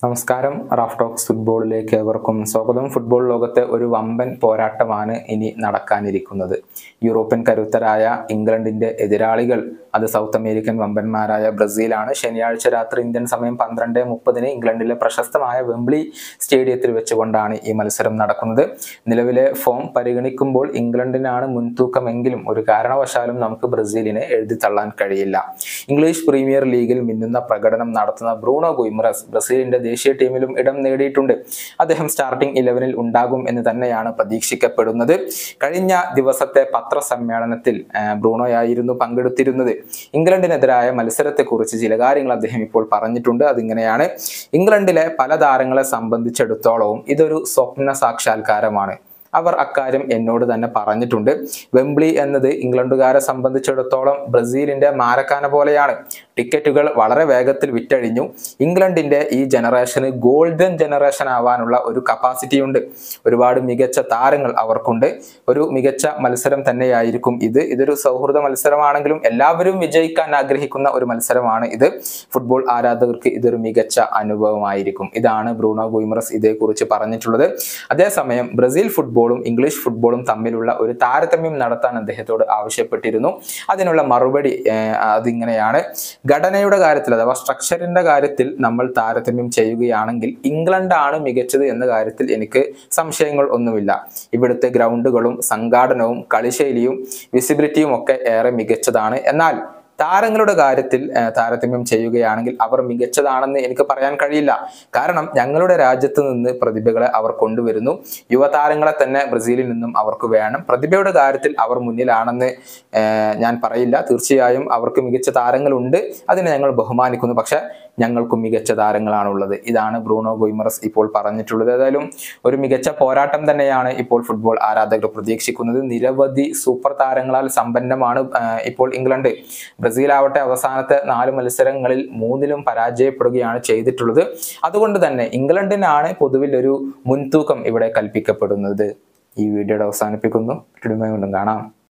നമസ്കാരം Raf talks ഫുട്ബോളിലേക്ക് ഏവർക്കും സ്വാഗതം ഫുട്ബോൾ ലോകത്തെ ഒരു വമ്പൻ പോരാട്ടമാണ് ഇനി നടക്കാനിരിക്കുന്നത് യൂറോപ്യൻ കരുത്തരായ ഇംഗ്ലണ്ടിന്റെ എതിരാളികൾ അത് സൗത്ത് അമേരിക്കൻ വമ്പന്മാരായ ബ്രസീലാണ് ശനിയാഴ്ച രാത്രി ഇന്ത്യൻ സമയം പന്ത്രണ്ട് മുപ്പതിന് ഇംഗ്ലണ്ടിലെ പ്രശസ്തമായ വെംബ്ലി സ്റ്റേഡിയത്തിൽ വെച്ചുകൊണ്ടാണ് ഈ മത്സരം നടക്കുന്നത് നിലവിലെ ഫോം പരിഗണിക്കുമ്പോൾ ഇംഗ്ലണ്ടിനാണ് മുൻതൂക്കമെങ്കിലും ഒരു കാരണവശാലും നമുക്ക് ബ്രസീലിനെ എഴുതി തള്ളാൻ കഴിയില്ല ഇംഗ്ലീഷ് പ്രീമിയർ ലീഗിൽ മിന്നുന്ന പ്രകടനം നടത്തുന്ന ബ്രൂണോ ഗുയിമറസ് ബ്രസീലിന്റെ ദേശീയ ടീമിലും ഇടം നേടിയിട്ടുണ്ട് അദ്ദേഹം സ്റ്റാർട്ടിംഗ് ഇലവനിൽ ഉണ്ടാകും എന്ന് തന്നെയാണ് പ്രതീക്ഷിക്കപ്പെടുന്നത് കഴിഞ്ഞ ദിവസത്തെ പത്രസമ്മേളനത്തിൽ ആ, ബ്രൂണോയായിരുന്നു പങ്കെടുത്തിരുന്നത് ഇംഗ്ലണ്ടിനെതിരായ മത്സരത്തെക്കുറിച്ച് ചില കാര്യങ്ങൾ അദ്ദേഹം ഇപ്പോൾ പറഞ്ഞിട്ടുണ്ട് അതിങ്ങനെയാണ് ഇംഗ്ലണ്ടിലെ പല താരങ്ങളെ സംബന്ധിച്ചിടത്തോളവും ഇതൊരു സ്വപ്ന സാക്ഷാത്കാരമാണ് അവർ അക്കാര്യം എന്നോട് തന്നെ പറഞ്ഞിട്ടുണ്ട് വെംബ്ലി എന്നത് ഇംഗ്ലണ്ടുകാരെ സംബന്ധിച്ചിടത്തോളം ബ്രസീലിന്റെ മാരക്കാന പോലെയാണ് ടിക്കറ്റുകൾ വളരെ വേഗത്തിൽ വിറ്റഴിഞ്ഞു ഇംഗ്ലണ്ടിന്റെ ഈ ജനറേഷന് ഗോൾഡൻ ജനറേഷൻ ആവാനുള്ള ഒരു കപ്പാസിറ്റി ഉണ്ട് ഒരുപാട് മികച്ച താരങ്ങൾ അവർക്കുണ്ട് ഒരു മികച്ച മത്സരം തന്നെയായിരിക്കും ഇത് ഇതൊരു സൗഹൃദ മത്സരമാണെങ്കിലും എല്ലാവരും വിജയിക്കാൻ ആഗ്രഹിക്കുന്ന ഒരു മത്സരമാണ് ഇത് ഫുട്ബോൾ ആരാധകർക്ക് ഇതൊരു മികച്ച അനുഭവമായിരിക്കും ഇതാണ് ബ്രൂണോ ഗുയിമറസ് ഇതേക്കുറിച്ച് പറഞ്ഞിട്ടുള്ളത് അതേസമയം ബ്രസീൽ ഫുട്ബോളും ഇംഗ്ലീഷ് ഫുട്ബോളും തമ്മിലുള്ള ഒരു താരതമ്യം നടത്താൻ അദ്ദേഹത്തോട് ആവശ്യപ്പെട്ടിരുന്നു അതിനുള്ള മറുപടി ഏർ, അതിങ്ങനെയാണ് ഘടനയുടെ കാര്യത്തിൽ അഥവാ സ്ട്രക്ചറിന്റെ കാര്യത്തിൽ നമ്മൾ താരതമ്യം ചെയ്യുകയാണെങ്കിൽ ഇംഗ്ലണ്ടാണ് മികച്ചത് എന്ന കാര്യത്തിൽ എനിക്ക് സംശയങ്ങൾ ഒന്നുമില്ല ഇവിടുത്തെ ഗ്രൗണ്ടുകളും സംഘാടനവും കളിശൈലിയും വിസിബിലിറ്റിയും ഒക്കെ ഏറെ മികച്ചതാണ് എന്നാൽ താരങ്ങളുടെ കാര്യത്തിൽ ഏർ, താരതമ്യം ചെയ്യുകയാണെങ്കിൽ അവർ മികച്ചതാണെന്ന് എനിക്ക് പറയാൻ കഴിയില്ല കാരണം ഞങ്ങളുടെ രാജ്യത്ത് നിന്ന് പ്രതിഭകളെ അവർ കൊണ്ടുവരുന്നു യുവതാരങ്ങളെ തന്നെ ബ്രസീലിൽ നിന്നും അവർക്ക് വേണം പ്രതിഭയുടെ കാര്യത്തിൽ അവർ മുന്നിലാണെന്ന് ഏർ, ഞാൻ പറയില്ല തീർച്ചയായും അവർക്ക് മികച്ച താരങ്ങളുണ്ട് അതിനെ ഞങ്ങൾ ബഹുമാനിക്കുന്നു പക്ഷെ ഞങ്ങൾക്കും മികച്ച താരങ്ങളാണുള്ളത് ഇതാണ് ബ്രൂണോ ഗൊയ്മറസ് ഇപ്പോൾ പറഞ്ഞിട്ടുള്ളത് ഏതായാലും ഒരു മികച്ച പോരാട്ടം തന്നെയാണ് ഇപ്പോൾ ഫുട്ബോൾ ആരാധകർ പ്രതീക്ഷിക്കുന്നത് നിരവധി സൂപ്പർ താരങ്ങളാൽ സമ്പന്നമാണ് ആ, ഇപ്പോൾ ഇംഗ്ലണ്ട് ബ്രസീൽ ആവട്ടെ അവസാനത്തെ നാല് മത്സരങ്ങളിൽ മൂന്നിലും പരാജയപ്പെടുകയാണ് ചെയ്തിട്ടുള്ളത് അതുകൊണ്ട് തന്നെ ഇംഗ്ലണ്ടിനാണ് പൊതുവിൽ ഒരു മുൻതൂക്കം ഇവിടെ കൽപ്പിക്കപ്പെടുന്നത് ഈ വീഡിയോയുടെ അവസാനിപ്പിക്കുന്നു വീണ്ടും കാണാം